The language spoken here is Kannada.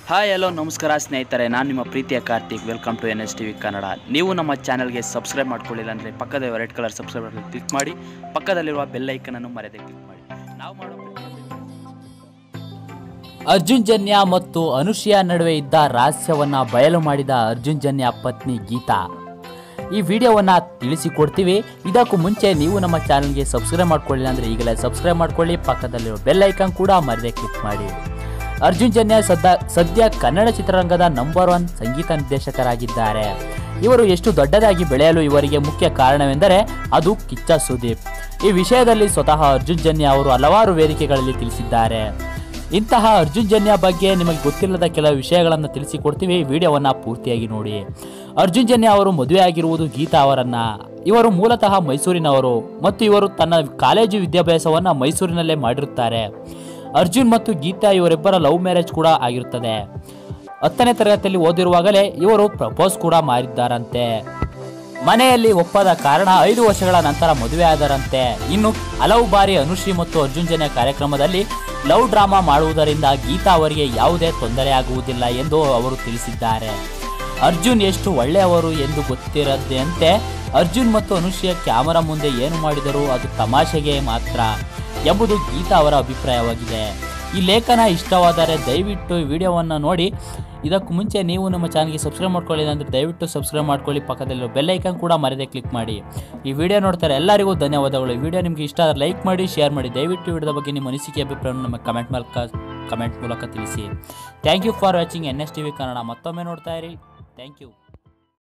ಹಾಯ್ ಹಲೋ ನಮಸ್ಕಾರ ಸ್ನೇಹಿತರೆ ನಾನು ನಿಮ್ಮ ಪ್ರೀತಿಯ Karthik welcome to N S T V Kannada ನೀವು ನಮ್ಮ ಚಾನಲ್ಗೆ ಸಬ್ಸ್ಕ್ರೈಬ್ ಮಾಡ್ಕೊಳ್ಳಿಲ್ಲ ಅಂದರೆ ಪಕ್ಕದ red colour subscribe button click ಮಾಡಿ ಪಕ್ಕದಲ್ಲಿರುವ ಬೆಲ್ ಐಕನನ್ನು ಮರೆಯದೆ ಕ್ಲಿಕ್ ಮಾಡಿ ನಾವು ಮಾಡೋ ಅರ್ಜುನ್ ಜನ್ಯ ಮತ್ತು ಅನುಷಿಯಾ ನಡುವೆ ಇದ್ದ ರಹಸ್ಯವನ್ನ ಬಯಲು ಮಾಡಿದ ಅರ್ಜುನ್ ಜನ್ಯ ಪತ್ನಿ ಗೀತಾ ಈ ವಿಡಿಯೋವನ್ನ ತಿಳಿಸಿಕೊಡ್ತೀವಿ ಇದಕ್ಕೂ ಮುಂಚೆ ನೀವು ನಮ್ಮ ಚಾನಲ್ಗೆ ಸಬ್ಸ್ಕ್ರೈಬ್ ಮಾಡ್ಕೊಳ್ಳಿಲ್ಲ ಅಂದರೆ ಈಗಲೇ ಸಬ್ಸ್ಕ್ರೈಬ್ ಮಾಡ್ಕೊಳ್ಳಿ ಪಕ್ಕದಲ್ಲಿರೋ ಬೆಲ್ ಐಕಾನ್ ಕೂಡ ಮರದೆ ಕ್ಲಿಕ್ ಮಾಡಿ ಅರ್ಜುನ್ ಜನ್ಯ ಸದ್ಯ ಸದ್ಯ ಕನ್ನಡ ಚಿತ್ರರಂಗದ ನಂಬರ್ ಒನ್ ಸಂಗೀತ ನಿರ್ದೇಶಕರಾಗಿದ್ದಾರೆ ಇವರು ಎಷ್ಟು ದೊಡ್ಡದಾಗಿ ಬೆಳೆಯಲು ಇವರಿಗೆ ಮುಖ್ಯ ಕಾರಣವೆಂದರೆ ಅದು ಕಿಚ್ಚ ಸುದೀಪ್ ಈ ವಿಷಯದಲ್ಲಿ ಸ್ವತಃ ಅರ್ಜುನ್ ಜನ್ಯ ಅವರು ಹಲವಾರು ವೇದಿಕೆಗಳಲ್ಲಿ ತಿಳಿಸಿದ್ದಾರೆ ಇಂತಹ ಅರ್ಜುನ್ ಜನ್ಯ ಬಗ್ಗೆ ನಿಮಗೆ ಗೊತ್ತಿಲ್ಲದ ಕೆಲವು ವಿಷಯಗಳನ್ನು ತಿಳಿಸಿಕೊಡ್ತೀವಿ ವಿಡಿಯೋವನ್ನು ಪೂರ್ತಿಯಾಗಿ ನೋಡಿ ಅರ್ಜುನ್ ಜನ್ಯ ಅವರು ಮದುವೆಯಾಗಿರುವುದು ಗೀತಾ ಅವರನ್ನ ಇವರು ಮೂಲತಃ ಮೈಸೂರಿನವರು ಮತ್ತು ಇವರು ತನ್ನ ಕಾಲೇಜು ವಿದ್ಯಾಭ್ಯಾಸವನ್ನು ಮೈಸೂರಿನಲ್ಲೇ ಮಾಡಿರುತ್ತಾರೆ ಅರ್ಜುನ್ ಮತ್ತು ಗೀತಾ ಇವರಿಬ್ಬರ ಲವ್ ಮ್ಯಾರೇಜ್ ಕೂಡ ಆಗಿರುತ್ತದೆ ಹತ್ತನೇ ತರಗತಿಯಲ್ಲಿ ಓದಿರುವಾಗಲೇ ಇವರು ಪ್ರಪೋಸ್ ಕೂಡ ಮಾಡಿದ್ದಾರಂತೆ ಮನೆಯಲ್ಲಿ ಒಪ್ಪದ ಕಾರಣ ಐದು ವರ್ಷಗಳ ನಂತರ ಮದುವೆಯಾದರಂತೆ ಇನ್ನು ಹಲವು ಬಾರಿ ಅನುಶ್ರೀ ಮತ್ತು ಅರ್ಜುನ್ ಜನ್ಯ ಕಾರ್ಯಕ್ರಮದಲ್ಲಿ ಲವ್ ಡ್ರಾಮಾ ಮಾಡುವುದರಿಂದ ಗೀತಾ ಅವರಿಗೆ ಯಾವುದೇ ತೊಂದರೆಯಾಗುವುದಿಲ್ಲ ಎಂದು ಅವರು ತಿಳಿಸಿದ್ದಾರೆ ಅರ್ಜುನ್ ಎಷ್ಟು ಒಳ್ಳೆಯವರು ಎಂದು ಗೊತ್ತಿರದಂತೆ ಅರ್ಜುನ್ ಮತ್ತು ಅನುಶ್ರೀಯ ಕ್ಯಾಮರಾ ಮುಂದೆ ಏನು ಮಾಡಿದರೂ ಅದು ತಮಾಷೆಗೆ ಮಾತ್ರ ಎಂಬುದು ಗೀತಾ ಅವರ ಅಭಿಪ್ರಾಯವಾಗಿದೆ ಈ ಲೇಖನ ಇಷ್ಟವಾದರೆ ದಯವಿಟ್ಟು ಈ ವಿಡಿಯೋವನ್ನು ನೋಡಿ ಇದಕ್ಕೂ ಮುಂಚೆ ನೀವು ನಮ್ಮ ಚಾನಲ್ಗೆ ಸಬ್ಸ್ಕ್ರೈಬ್ ಮಾಡ್ಕೊಳ್ಳಿ ಅಂದರೆ ದಯವಿಟ್ಟು ಸಬ್ಸ್ಕ್ರೈಬ್ ಮಾಡ್ಕೊಳ್ಳಿ ಪಕ್ಕದಲ್ಲಿರೋ ಬೆಲ್ ಐಕನ್ ಕೂಡ ಮರೆದೇ ಕ್ಲಿಕ್ ಮಾಡಿ ಈ ವಿಡಿಯೋ ನೋಡ್ತಾರೆ ಎಲ್ಲರಿಗೂ ಧನ್ಯವಾದಗಳು ಈ ವಿಡಿಯೋ ನಿಮಗೆ ಇಷ್ಟ ಆದರೆ ಲೈಕ್ ಮಾಡಿ ಶೇರ್ ಮಾಡಿ ದಯವಿಟ್ಟು ಈ ವಿಡಿಯೋದ ಬಗ್ಗೆ ನಿಮ್ಮ ಅನಿಸಿಕೆ ಅಭಿಪ್ರಾಯವನ್ನು ನಮ್ಮ ಕಮೆಂಟ್ ಮೂಲಕ ಕಮೆಂಟ್ ಮೂಲಕ ತಿಳಿಸಿ thank you for watching N S T V Kannada ಮತ್ತೊಮ್ಮೆ ನೋಡ್ತಾ ಇರಿ ಥ್ಯಾಂಕ್ ಯು